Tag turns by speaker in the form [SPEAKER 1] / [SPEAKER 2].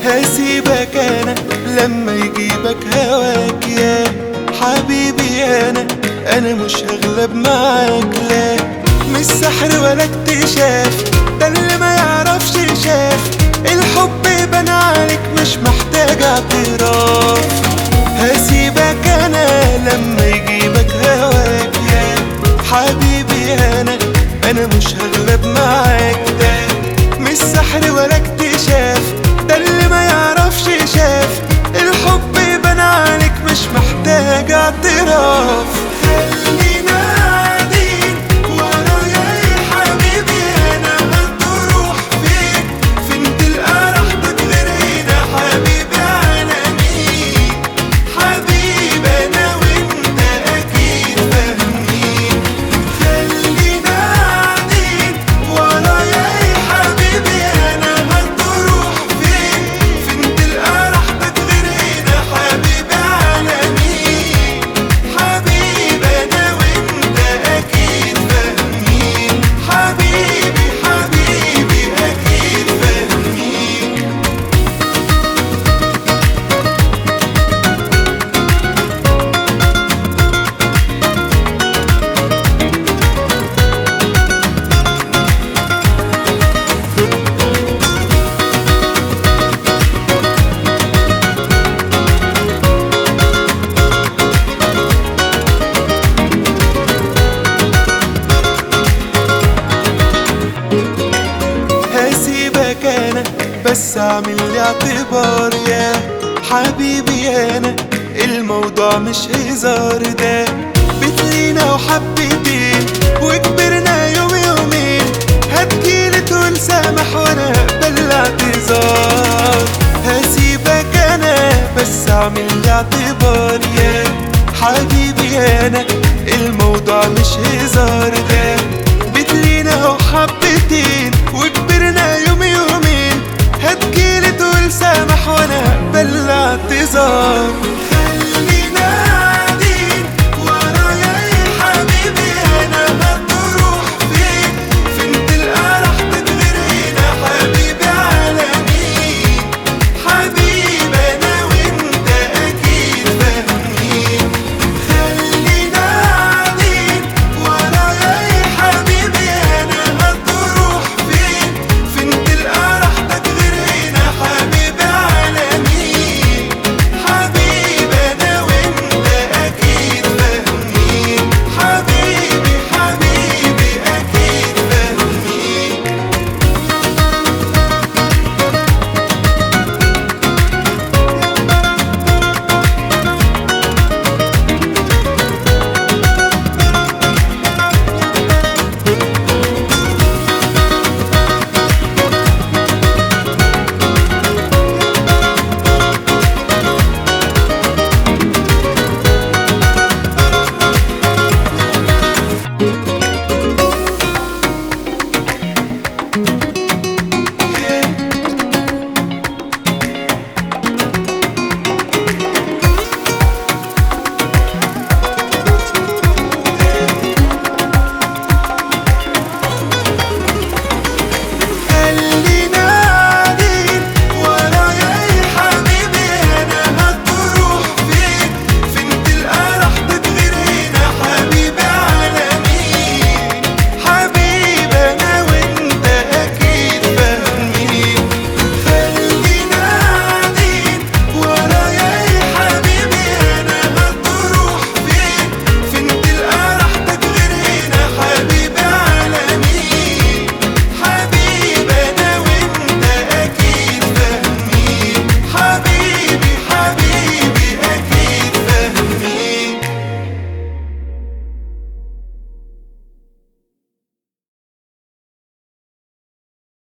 [SPEAKER 1] هسيبك انا لما يجيبك هواك يا حبيبي انا انا مش هغلب معاك لا مش سحر ولا اكتشاف ده اللي ما يعرفش شاف الحب بان عليك مش محتاج اعتراف هسيبك انا لما يجيبك هواك يا حبيبي انا انا مش هغلب معاك ده مش سحر ولا اكتشاف ده اللي ما يعرفش شاف الحب بان عليك مش محتاج اعتراف خلينا قاعدين ورايا يا حبيبي انا هتروح فين فين تلقى راحتك غير هنا حبيبي على مين حبيبي انا وانت اكيد فاهمين خلينا قاعدين ورايا يا حبيبي انا هتروح فين فين تلقى راحتك غير هنا حبيبي على مين حبيبي انا وانت اكيد فاهمين حبيبي حبيبي اكيد فاهمين هسيبك انا بس اعمل لي اعتبار يا حبيبي انا الموضوع مش هزار ده بتلينا وحبتين وكبرنا يوم يومين هتجيلي تقول سامح وانا اقبل الاعتذار هسيبك انا بس اعمل لي اعتبار يا حبيبي انا الموضوع مش هزار ده بتلينا وحبتين وكبرنا يوم يومين هتجيلي تقول سامح وانا اقبل الاعتذار